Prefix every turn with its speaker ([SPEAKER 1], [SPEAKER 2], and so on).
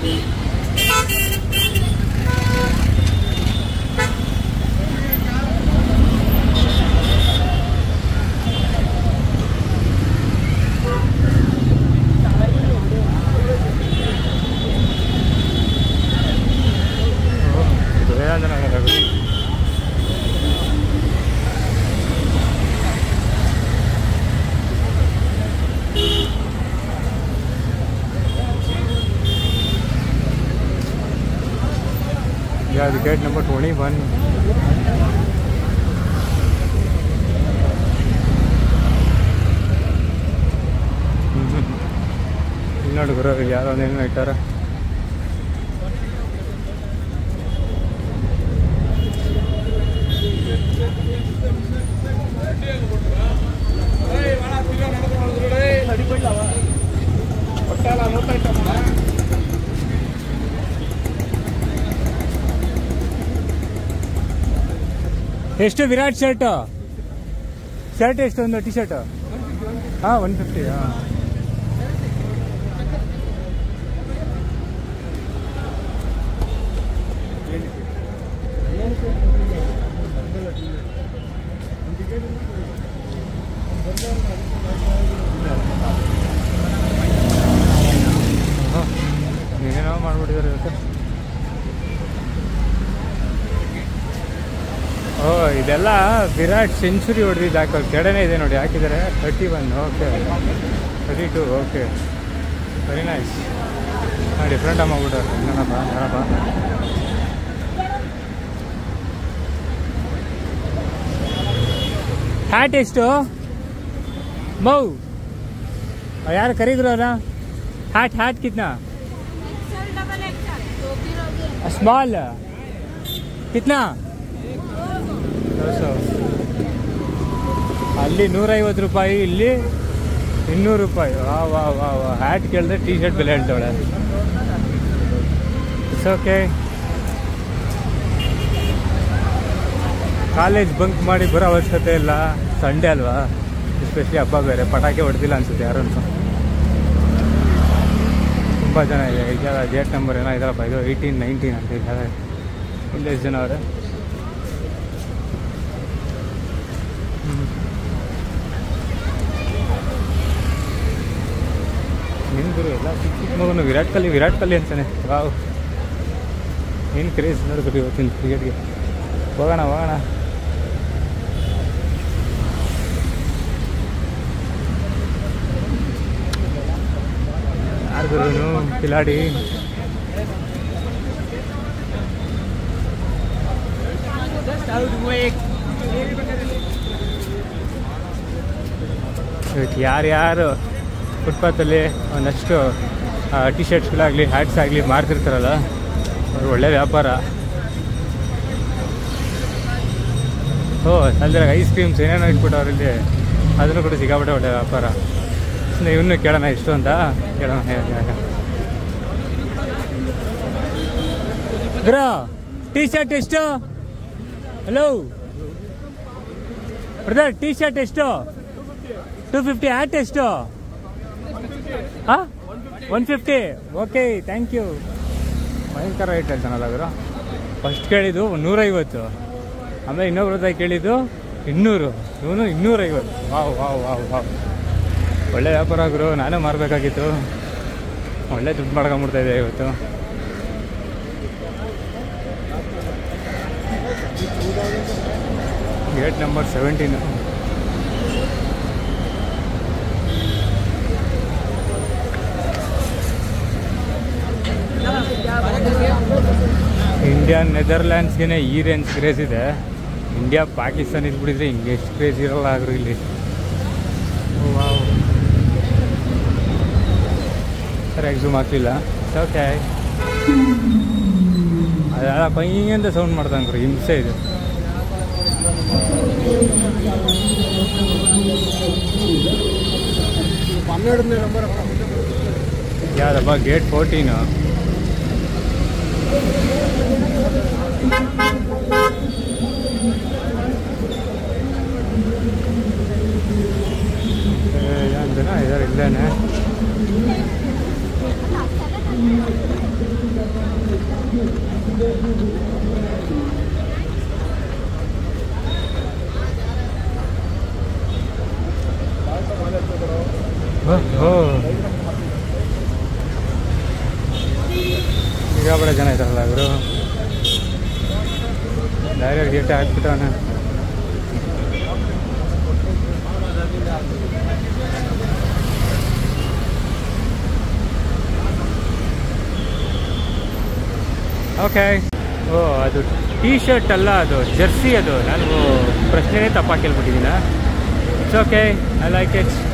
[SPEAKER 1] Yeah, the gate number 21. ಇಲ್ಲಿ ನೋಡಿ ಗುರು ಇಲ್ಲಿ ಯಾರೋ ಒಂದೇನೋ ಇಟ್ಟಾರ ಎಷ್ಟು ವಿರಾಟ್ ಶರ್ಟ್ ಶರ್ಟ್ ಎಷ್ಟು ಒಂದು ಟಿ ಶರ್ಟ್ ಹಾಂ ಒನ್ ಫಿಫ್ಟಿ ಹಾಂ ಏನೇನೋ ಮಾಡ್ಬಿಟ್ಟಿದ್ದಾರೆ ಇವತ್ತು ಓ ಇದೆಲ್ಲ ವಿರಾಟ್ ಸೆಂಚುರಿ ಹೊಡೆದಿದ್ದು ಹಾಕೋ ಕೆಳನೇ ಇದೆ ನೋಡಿ ಹಾಕಿದ್ದಾರೆ thirty one okay thirty two okay very nice ಹಾಂ ಡಿಫ್ರೆಂಟ್ ಆಗಿ ಮಾಡ್ಬಿಟ್ಟಾರೆ ಏನಪ್ಪ ಏನಪ್ಪ ಹ್ಯಾಟ್ ಎಷ್ಟು ಮೌ ಯಾರು ಕರೀದ್ರು ಅಲ್ಲ ಹ್ಯಾಟ್ ಹ್ಯಾಟ್ ಕಿತ್ನಾ
[SPEAKER 2] एक्सेल डबल एक्सेल तो फिर अगेन
[SPEAKER 1] स्मॉल कितना ಅಲ್ಲಿ ನೂರೈವತ್ತು ರೂಪಾಯಿ ಇಲ್ಲಿ ಇನ್ನೂರು ರೂಪಾಯಿ ವಾ ವಾ ವಾ ವಾ ಹ್ಯಾಟ್ ಕೇಳಿದ್ರೆ ಟಿ ಶರ್ಟ್ ಬೆಲೆ ಹೇಳ್ತಾಳೆ ಇಟ್ಸ್ ಓಕೆ ಕಾಲೇಜ್ ಬಂಕ್ ಮಾಡಿ ಬರೋ ಅವಶ್ಯಕತೆ ಇಲ್ಲ ಸಂಡೇ ಅಲ್ವಾ ಎಸ್ಪೆಷಲಿ ಹಬ್ಬ ಬೇರೆ ಪಟಾಕಿ ಹೊಡೆದಿಲ್ಲ ಅನ್ಸುತ್ತೆ ಯಾರು ತುಂಬ ಜನ ಇದೆ ಈಗ ಡೇಟ್ ನಂಬರ್ ಏನೋ ಇದಾರಪ್ಪ ಇದು ಏಯ್ಟೀನ್ ನೈನ್ಟೀನ್ ಅಂತ ಇದ್ದಾರೆ ಇಲ್ಲಿ ಎಷ್ಟು ಜನ ಅವರೇ ನಿನ್ ಗುರು ಎಲ್ಲ ಚಿಕ್ಕ ಚಿಕ್ಕ ಮಗನು ವಿರಾಟ್ ಕೊಹ್ಲಿ ವಿರಾಟ್ ಕೊಹ್ಲಿ ಅಂತಾನೆ ವಾವ್ ಏನು ಕ್ರೇಜ್ ನೋಡಿದ್ರು ಇವತ್ತಿನ ಕ್ರಿಕೆಟ್ಗೆ ಹೋಗೋಣ ಹೋಗೋಣ ಯಾರು ಗುರುನು ಕಿಲಾಡಿ ಇವತ್ತು ಯಾರ್ಯಾರು ಫುಟ್ಪಾತಲ್ಲಿ ಒಂದಷ್ಟು ಟಿ ಶರ್ಟ್ಸ್ಗಳಾಗಲಿ ಹ್ಯಾಟ್ಸ್ ಆಗಲಿ ಮಾರ್ತಿರ್ತಾರಲ್ಲ ಅವ್ರು ಒಳ್ಳೆ ವ್ಯಾಪಾರ ಓ ಅಲ್ದ್ರಾಗ ಐಸ್ ಕ್ರೀಮ್ಸ್ ಏನೇನೋ ಇಟ್ಬಿಟ್ಟವ್ರು ಇಲ್ಲಿ ಅದನ್ನು ಕೂಡ ಸಿಕ್ಕಾಪಟ್ಟೆ ಒಳ್ಳೆ ವ್ಯಾಪಾರ ಇವನು ಕೇಳೋಣ ಎಷ್ಟು ಅಂತ ಕೇಳೋಣ ಬ್ರೋ ಟೀ ಶರ್ಟ್ ಎಷ್ಟು ಹಲೋ ಬ್ರದರ್ ಟೀ ಶರ್ಟ್ ಎಷ್ಟು ಟೂ ಫಿಫ್ಟಿ ಹ್ಯಾಟ್ ಎಷ್ಟು ಹಾಂ one fifty okay thank you ಭಯಂಕರ ರೇಟ್ ಹೇಳ್ತಾನಲ್ಲ ಗುರು ಫಸ್ಟ್ ಕೇಳಿದ್ದು ನೂರೈವತ್ತು ಆಮೇಲೆ ಇನ್ನೊಬ್ರ ಹತ್ರ ಕೇಳಿದ್ದು ಇನ್ನೂರು ಇವನು ಇನ್ನೂರೈವತ್ತು ವಾವ್ ವಾವ್ ವಾವ್ ವಾವ್ ಒಳ್ಳೆ ವ್ಯಾಪಾರ ಗುರು ನಾನೇ ಮಾರಬೇಕಾಗಿತ್ತು ಒಳ್ಳೆ ದುಡ್ಡು ಮಾಡ್ಕೊಂಬಿಡ್ತಾ ಇದೆ ಇವತ್ತು ಗೇಟ್ ನಂಬರ್ ಸೆವೆಂಟೀನು ಇಂಡಿಯಾ ನೆದರ್ಲ್ಯಾಂಡ್ಸ್ಗೆ ಈ ರೇಂಜ್ ಕ್ರೇಜ್ ಇದೆ ಇಂಡಿಯಾ ಪಾಕಿಸ್ತಾನ ಇದ್ಬಿಟ್ಟಿದ್ರೆ ಹಿಂಗೆ ಎಷ್ಟು ಕ್ರೇಜ್ ಇರಲ್ಲ ಆದರೂ ಇಲ್ಲಿ ವಾವ್ ಸರಿಯಾಗಿ ಝೂಮ್ ಆಗ್ತಿಲ್ಲ ಓಕೆ ಅದೆಲ್ಲ ಪೈ ಅಂತ ಸೌಂಡ್ ಮಾಡ್ದಂಗ್ರು ಹಿಂಸೆ ಇದು
[SPEAKER 3] ಹನ್ನೆರಡನೇ ನಂಬರ್
[SPEAKER 1] ಯಾವ್ದಪ್ಪ ಗೇಟ್ ಫೋರ್ಟೀನು ಜನ ಇದಾರೆ ಇಲ್ಲೇನೆ ಓಹೋ ಸಿಗಾಬಡ ಜನ ಇದಾರಲ್ಲ ಇವರು ಡೈರೆಕ್ಟ್ ಗೇಟ್ ಹಾಕ್ಬಿಟ್ಟವನ ಓಕೆ ಓ ಅದು ಟೀ ಶರ್ಟ್ ಅಲ್ಲ ಅದು ಜರ್ಸಿ ಅದು ನಾನು ಪ್ರಶ್ನೆನೇ ತಪ್ಪಾಗಿ ಕೇಳ್ಬಿಟ್ಟಿದ್ದೀನ it's okay I like it